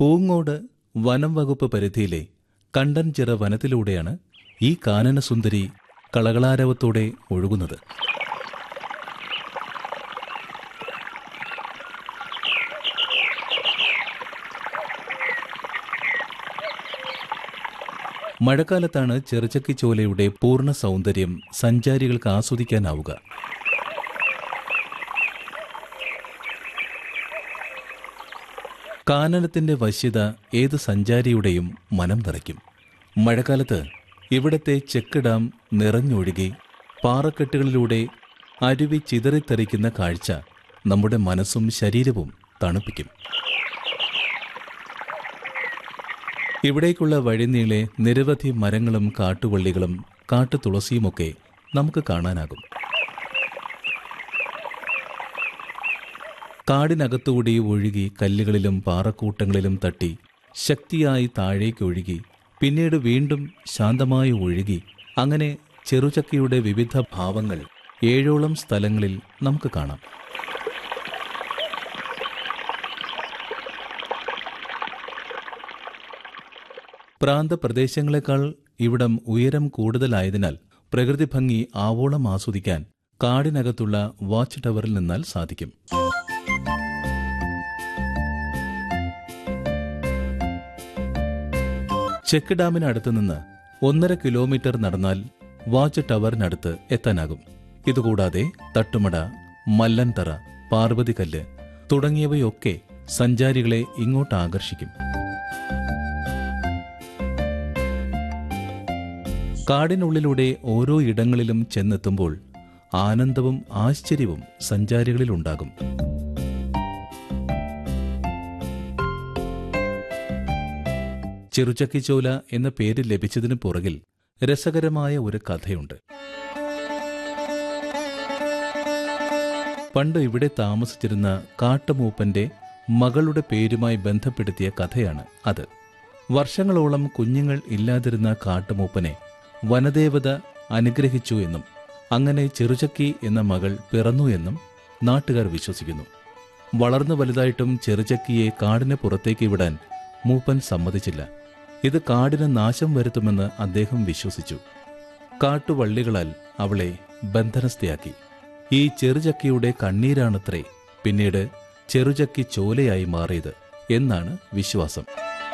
പൂങ്ങോട് വനം വകുപ്പ് പരിധിയിലെ കണ്ടൻചിറ വനത്തിലൂടെയാണ് ഈ കാനനസുന്ദരി കളകളാരവത്തോടെ ഒഴുകുന്നത് മഴക്കാലത്താണ് ചെറുചക്കിച്ചോലയുടെ പൂർണ്ണ സൗന്ദര്യം സഞ്ചാരികൾക്ക് ആസ്വദിക്കാനാവുക കാനനത്തിന്റെ വശ്യത ഏത് സഞ്ചാരിയുടെയും മനം നിറയ്ക്കും മഴക്കാലത്ത് ഇവിടത്തെ ചെക്ക് ഡാം നിറഞ്ഞൊഴുകി പാറക്കെട്ടുകളിലൂടെ അരുവി ചിതറിത്തെറിക്കുന്ന കാഴ്ച നമ്മുടെ മനസ്സും ശരീരവും തണുപ്പിക്കും ഇവിടേക്കുള്ള വഴിനീളെ നിരവധി മരങ്ങളും കാട്ടുവള്ളികളും കാട്ടുതുളസിയുമൊക്കെ നമുക്ക് കാണാനാകും കാടിനകത്തുകൂടി ഒഴുകി കല്ലുകളിലും പാറക്കൂട്ടങ്ങളിലും തട്ടി ശക്തിയായി താഴേക്ക് ഒഴുകി പിന്നീട് വീണ്ടും ശാന്തമായി ഒഴുകി അങ്ങനെ ചെറുചക്കയുടെ വിവിധ ഭാവങ്ങൾ ഏഴോളം സ്ഥലങ്ങളിൽ നമുക്ക് കാണാം പ്രാന്തപ്രദേശങ്ങളെക്കാൾ ഇവിടം ഉയരം കൂടുതലായതിനാൽ പ്രകൃതി ഭംഗി ആവോളം ആസ്വദിക്കാൻ കാടിനകത്തുള്ള വാച്ച് ടവറിൽ നിന്നാൽ സാധിക്കും ചെക്ക് ഡാമിനടുത്ത് നിന്ന് ഒന്നര കിലോമീറ്റർ നടന്നാൽ വാച്ച് ടവറിനടുത്ത് എത്താനാകും ഇതുകൂടാതെ തട്ടുമട മല്ലൻതറ പാർവതിക്കല്ല് തുടങ്ങിയവയൊക്കെ സഞ്ചാരികളെ ഇങ്ങോട്ട് ആകർഷിക്കും കാടിനുള്ളിലൂടെ ഓരോ ഇടങ്ങളിലും ചെന്നെത്തുമ്പോൾ ആനന്ദവും ആശ്ചര്യവും സഞ്ചാരികളിലുണ്ടാകും ചെറുചക്കിച്ചോല എന്ന പേര് ലഭിച്ചതിനു പുറകിൽ രസകരമായ ഒരു കഥയുണ്ട് പണ്ട് ഇവിടെ താമസിച്ചിരുന്ന കാട്ടുമൂപ്പന്റെ മകളുടെ പേരുമായി ബന്ധപ്പെടുത്തിയ കഥയാണ് അത് വർഷങ്ങളോളം കുഞ്ഞുങ്ങൾ ഇല്ലാതിരുന്ന കാട്ടുമൂപ്പനെ വനദേവത അനുഗ്രഹിച്ചു എന്നും അങ്ങനെ ചെറുചക്കി എന്ന മകൾ പിറന്നു എന്നും നാട്ടുകാർ വിശ്വസിക്കുന്നു വളർന്നു വലുതായിട്ടും ചെറുചക്കിയെ കാടിന് പുറത്തേക്ക് വിടാൻ മൂപ്പൻ സമ്മതിച്ചില്ല ഇത് കാടിന് നാശം വരുത്തുമെന്ന് അദ്ദേഹം വിശ്വസിച്ചു കാട്ടുവള്ളികളാൽ അവളെ ബന്ധനസ്ഥയാക്കി ഈ ചെറുചക്കിയുടെ കണ്ണീരാണത്രേ പിന്നീട് ചെറുചക്കി ചോലയായി മാറിയത് എന്നാണ് വിശ്വാസം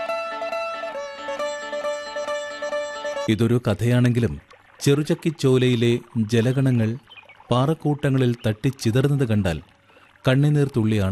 ഇതൊരു കഥയാണെങ്കിലും ചെറുചക്കിച്ചോലയിലെ ജലഗണങ്ങൾ പാറക്കൂട്ടങ്ങളിൽ തട്ടിച്ചിതറുന്നത് കണ്ടാൽ കണ്ണുനീർ തുള്ളിയാണ്